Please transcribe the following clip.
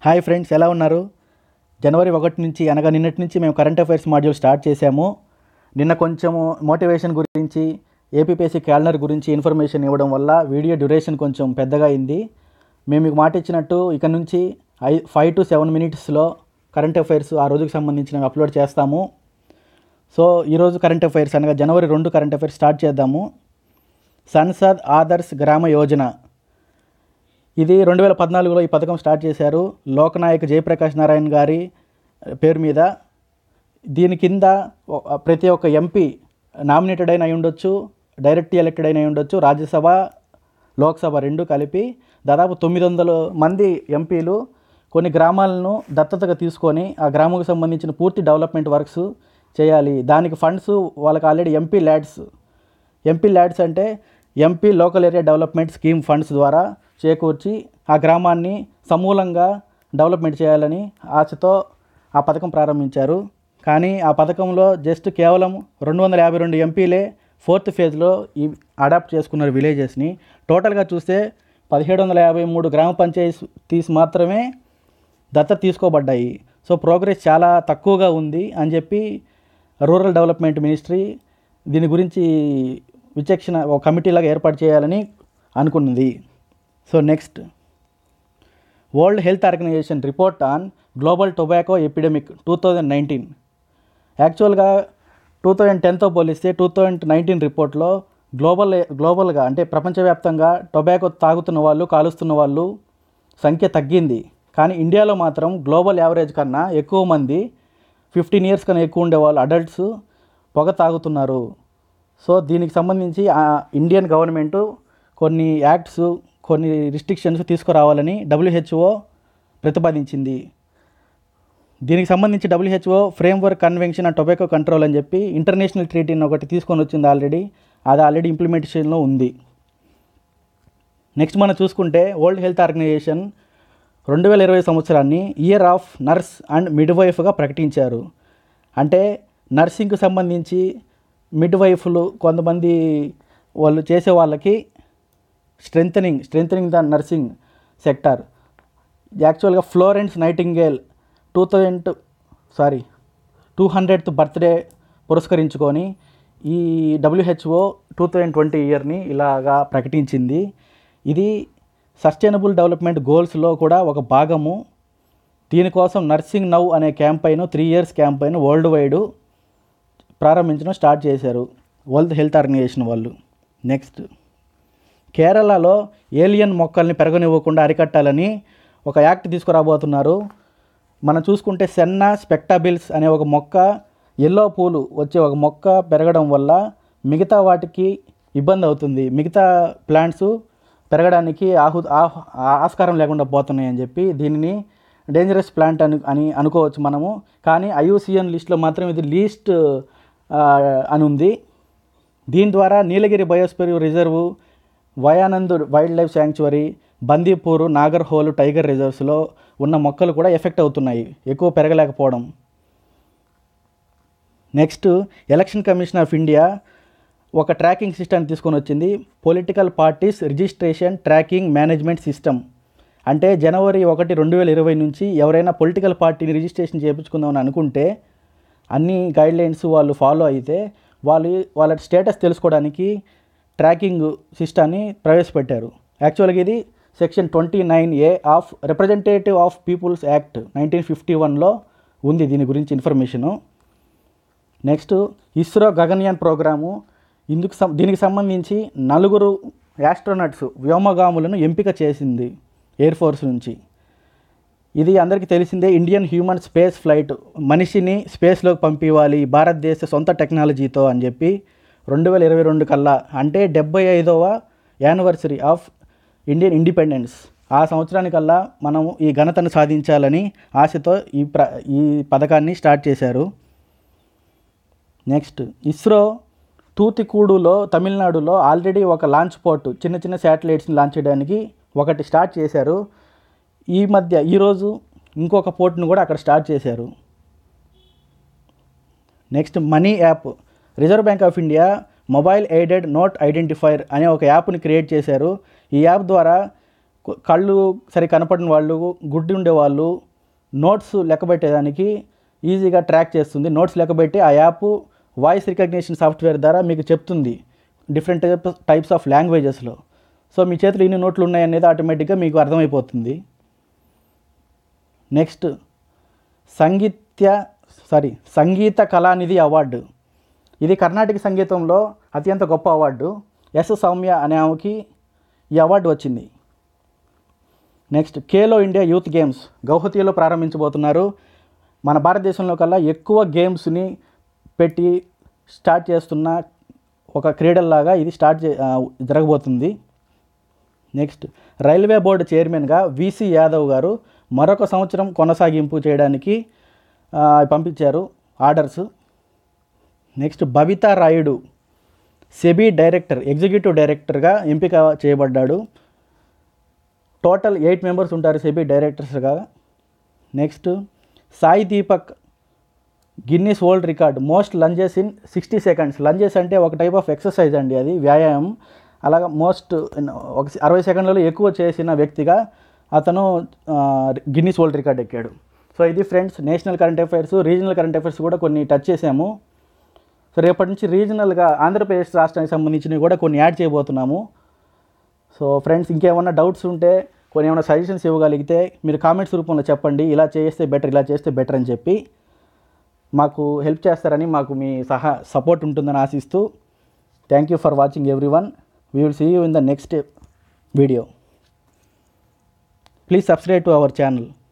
hi friends ఎలా ఉన్నారు జనవరి ఒకటి నుంచి అనగా నిన్నటి నుంచి మేము కరెంట్ అఫైర్స్ మాడ్యూల్ స్టార్ట్ చేశాము నిన్న కొంచెము మోటివేషన్ గురించి ఏపీపీఎస్సీ క్యాలెండర్ గురించి ఇన్ఫర్మేషన్ ఇవ్వడం వల్ల వీడియో డ్యూరేషన్ కొంచెం పెద్దగా అయింది మేము మీకు మాట ఇచ్చినట్టు ఇక నుంచి ఐ ఫైవ్ టు సెవెన్ మినిట్స్లో కరెంట్ అఫైర్స్ ఆ రోజుకి సంబంధించినవి అప్లోడ్ చేస్తాము సో ఈరోజు కరెంట్ అఫైర్స్ అనగా జనవరి రెండు కరెంట్ అఫైర్స్ స్టార్ట్ చేద్దాము సంసద్ ఆదర్శ్ గ్రామ యోజన ఇది రెండు వేల పద్నాలుగులో ఈ పథకం స్టార్ట్ చేశారు లోకనాయక్ జయప్రకాష్ నారాయణ గారి పేరు మీద దీని కింద ఒ- ప్రతి ఒక్క ఎంపీ నామినేటెడ్ అయిన అయి ఉండొచ్చు డైరెక్ట్ ఎలక్టెడ్ అయిన అయి ఉండొచ్చు రాజ్యసభ లోక్సభ రెండు కలిపి దాదాపు తొమ్మిది వందల మంది ఎంపీలు కొన్ని గ్రామాలను దత్తతగా తీసుకొని ఆ గ్రామంకు సంబంధించిన పూర్తి డెవలప్మెంట్ వర్క్స్ చేయాలి దానికి ఫండ్స్ వాళ్ళకి already MP LADS MP LADS అంటే MP local area development scheme funds ద్వారా చేకూర్చి ఆ గ్రామాన్ని సమూలంగా డెవలప్మెంట్ చేయాలని ఆశతో ఆ పథకం ప్రారంభించారు కానీ ఆ పథకంలో జస్ట్ కేవలం రెండు వందల యాభై రెండు ఎంపీలే ఫోర్త్ ఫేజ్లో ఈ అడాప్ట్ చేసుకున్నారు విలేజెస్ని టోటల్గా చూస్తే పదిహేడు వందల యాభై మూడు గ్రామ పంచాయతీస్ మాత్రమే దత్తత తీసుకోబడ్డాయి సో ప్రోగ్రెస్ చాలా తక్కువగా ఉంది అని చెప్పి రూరల్ డెవలప్మెంట్ మినిస్ట్రీ దీని గురించి విచక్షణ ఒక కమిటీలాగా ఏర్పాటు చేయాలని అనుకున్నది so next World Health Organization report on global tobacco epidemic two thousand nineteen యాక్చువల్గా టూ థౌజండ్ టెన్తో పోలిస్తే టూ థౌజండ్ నైన్టీన్ రిపోర్ట్లో గ్లోబల్ గ్లోబల్గా అంటే ప్రపంచవ్యాప్తంగా టొబాకో తాగుతున్న వాళ్ళు కాలుస్తున్న వాళ్ళు సంఖ్య తగ్గింది కానీ ఇండియాలో మాత్రం గ్లోబల్ యావరేజ్ కన్నా ఎక్కువ మంది ఫిఫ్టీన్ ఇయర్స్ కన్నా ఎక్కువ ఉండేవాళ్ళు అడల్ట్స్ పొగ తాగుతున్నారు సో దీనికి సంబంధించి ఆ ఇండియన్ గవర్నమెంట్ కొన్ని యాక్ట్స్ కొన్ని రిస్ట్రిక్షన్స్ తీసుకురావాలని డబ్ల్యూహెచ్ఓ ప్రతిపాదించింది దీనికి సంబంధించి WHO framework convention on tobacco control అని చెప్పి ఇంటర్నేషనల్ ట్రీటీని ఒకటి తీసుకొని వచ్చింది ఆల్రెడీ అది ఆల్రెడీ ఇంప్లిమెంటేషన్లో ఉంది నెక్స్ట్ మనం చూసుకుంటే వరల్డ్ హెల్త్ ఆర్గనైజేషన్ రెండు వేల ఇరవై సంవత్సరాన్ని ఇయర్ ఆఫ్ నర్స్ అండ్ మిడ్వైఫ్గా ప్రకటించారు అంటే నర్సింగ్కి సంబంధించి మిడ్వైఫ్లు కొంతమంది వాళ్ళు చేసే వాళ్ళకి strengthening strengthening the nursing sector యాక్చువల్గా Florence Nightingale two thousand sorry two hundredth birthday పురస్కరించుకొని ఈ డబ్ల్యూహెచ్ఓ టూ థౌజండ్ ట్వంటీ ఇయర్ని ఇలాగా ప్రకటించింది ఇది సస్టైనబుల్ డెవలప్మెంట్ గోల్స్లో కూడా ఒక భాగము దీనికోసం నర్సింగ్ నవ్ అనే campaign three years campaign world wide ప్రారంభించడం స్టార్ట్ చేశారు వరల్డ్ హెల్త్ ఆర్గనైజేషన్ వాళ్ళు నెక్స్ట్ కేరళలో ఏలియన్ మొక్కల్ని పెరగనివ్వకుండా అరికట్టాలని ఒక యాక్ట్ తీసుకురాబోతున్నారు మనం చూసుకుంటే సెన్నా స్పెక్టాబిల్స్ అనే ఒక మొక్క ఎల్లో పూలు వచ్చే ఒక మొక్క పెరగడం వల్ల మిగతా వాటికి ఇబ్బంది అవుతుంది మిగతా ప్లాంట్స్ పెరగడానికి ఆహు ఆహ్- ఆస్కారం లేకుండా పోతున్నాయి అని చెప్పి దీనిని డేంజరస్ ప్లాంట్ అని అని అనుకోవచ్చు మనము కానీ ఐయుసిఎన్ లిస్ట్లో మాత్రం ఇది లీస్ట్ అని ఉంది దీని ద్వారా Nilgiri biosphere reserve Wayanad wildlife sanctuary Bandipur Nagarhole tiger రిజర్వ్స్లో ఉన్న మొక్కలు కూడా ఎఫెక్ట్ అవుతున్నాయి ఎక్కువ పెరగలేకపోవడం next Election Commission of India ఒక ట్రాకింగ్ సిస్టమ్ తీసుకొని వచ్చింది political parties registration tracking management system అంటే జనవరి ఒకటి రెండు వేల ఇరవై నుంచి ఎవరైనా పొలిటికల్ పార్టీని రిజిస్ట్రేషన్ చేయించుకుందామని అనుకుంటే అన్ని గైడ్లైన్స్ వాళ్ళు ఫాలో అయితే వాళ్ళు వాళ్ళ స్టేటస్ తెలుసుకోవడానికి ట్రాకింగ్ సిస్టాన్ని ప్రవేశపెట్టారు యాక్చువల్గా ఇది section twenty nine A of representative of people's act nineteen fifty వన్లో ఉంది దీని గురించి information next ISRO Gaganyaan programme ఇందుకు సం దీనికి సంబంధించి నలుగురు యాస్ట్రోనట్స్ వ్యోమగాములను ఎంపిక చేసింది ఎయిర్ ఫోర్స్ నుంచి ఇది అందరికీ తెలిసిందే ఇండియన్ హ్యూమన్ స్పేస్ ఫ్లైట్ మనిషిని స్పేస్లోకి పంపివ్వాలి భారతదేశ సొంత టెక్నాలజీతో అని చెప్పి రెండు వేల ఇరవై రెండు కల్లా అంటే డెబ్బై ఐదవ యానివర్సరీ ఆఫ్ ఇండియన్ ఇండిపెండెన్స్ ఆ సంవత్సరానికల్లా మనము ఈ ఘనతను సాధించాలని ఆశతో ఈ ప్ర ఈ పథకాన్ని స్టార్ట్ చేశారు నెక్స్ట్ ఇస్రో తూతికూడులో తమిళనాడులో ఆల్రెడీ ఒక లాంచ్ పోర్ట్ చిన్న చిన్న శాటిలైట్స్ని లాంచ్ చేయడానికి ఒకటి స్టార్ట్ చేశారు ఈ మధ్య ఈరోజు ఇంకొక పోర్ట్ను కూడా అక్కడ స్టార్ట్ చేశారు next MANI app Reserve Bank of India mobile aided note identifier అనే ఒక యాప్ని క్రియేట్ చేశారు ఈ యాప్ ద్వారా కొ- కళ్ళు సరి కనపడిన వాళ్ళు గుడ్డి ఉండేవాళ్ళు నోట్స్ లెక్కబెట్టేదానికి ఈజీగా ట్రాక్ చేస్తుంది నోట్స్ లెక్కబెట్టి ఆ యాప్ వాయిస్ రికగ్నిషన్ సాఫ్ట్వేర్ ద్వారా మీకు చెప్తుంది డిఫరెంట్ టైప్స్ ఆఫ్ లాంగ్వేజెస్లో సో మీ చేతిలో ఇన్ని నోట్లు ఉన్నాయనేది ఆటోమేటిక్గా మీకు అర్థమైపోతుంది నెక్స్ట్ సంగీత్య సారీ సంగీత కళానిధి అవార్డు ఇది కర్ణాటక సంగీతంలో అత్యంత గొప్ప అవార్డు ఎస్ సౌమ్య అనే ఆమెకి ఈ అవార్డు వచ్చింది next Khelo India youth games గౌహతిలో ప్రారంభించబోతున్నారు మన భారతదేశంలో కల్లా ఎక్కువ గేమ్స్ని పెట్టి స్టార్ట్ చేస్తున్న ఒక క్రీడల్లాగా ఇది స్టార్ట్ చే ఆ, జరగబోతుంది నెక్స్ట్ రైల్వే బోర్డు చైర్మన్గా విసి యాదవ్ గారు మరొక సంవత్సరం కొనసాగింపు చేయడానికి ఆ, పంపించారు orders next Babita Rayudu SEBI director executive డైరెక్టర్గా ఎంపిక చేయబడ్డాడు టోటల్ ఎయిట్ మెంబర్స్ ఉంటారు సెబీ డైరెక్టర్స్గా next Sai Deepak Guinness world record most lunges in sixty seconds lunges అంటే ఒక టైప్ ఆఫ్ ఎక్సర్సైజ్ అండి అది వ్యాయామం అలాగా మోస్ట్ ఒక అరవై సెకండ్లలో ఎక్కువ చేసిన వ్యక్తిగా అతను గిన్నీస్ వరల్డ్ రికార్డ్ ఎక్కాడు సో ఇది friends national current affairs regional current affairs కూడా కొన్ని టచ్ చేసాము సో రేపటి నుంచి రీజనల్గా ఆంధ్రప్రదేశ్ రాష్ట్రానికి సంబంధించినవి కూడా కొన్ని యాడ్ చేయబోతున్నాము సో ఫ్రెండ్స్ ఇంకేమన్నా డౌట్స్ ఉంటే కొన్ని ఏమైనా సజెషన్స్ ఇవ్వగలిగితే మీరు కామెంట్స్ రూపంలో చెప్పండి ఇలా చేస్తే బెటర్ ఇలా చేస్తే బెటర్ అని చెప్పి మాకు హెల్ప్ చేస్తారని మాకు మీ సహా సపోర్ట్ ఉంటుందని ఆశిస్తూ thank you for watching everyone we will see you in the next video please subscribe to our channel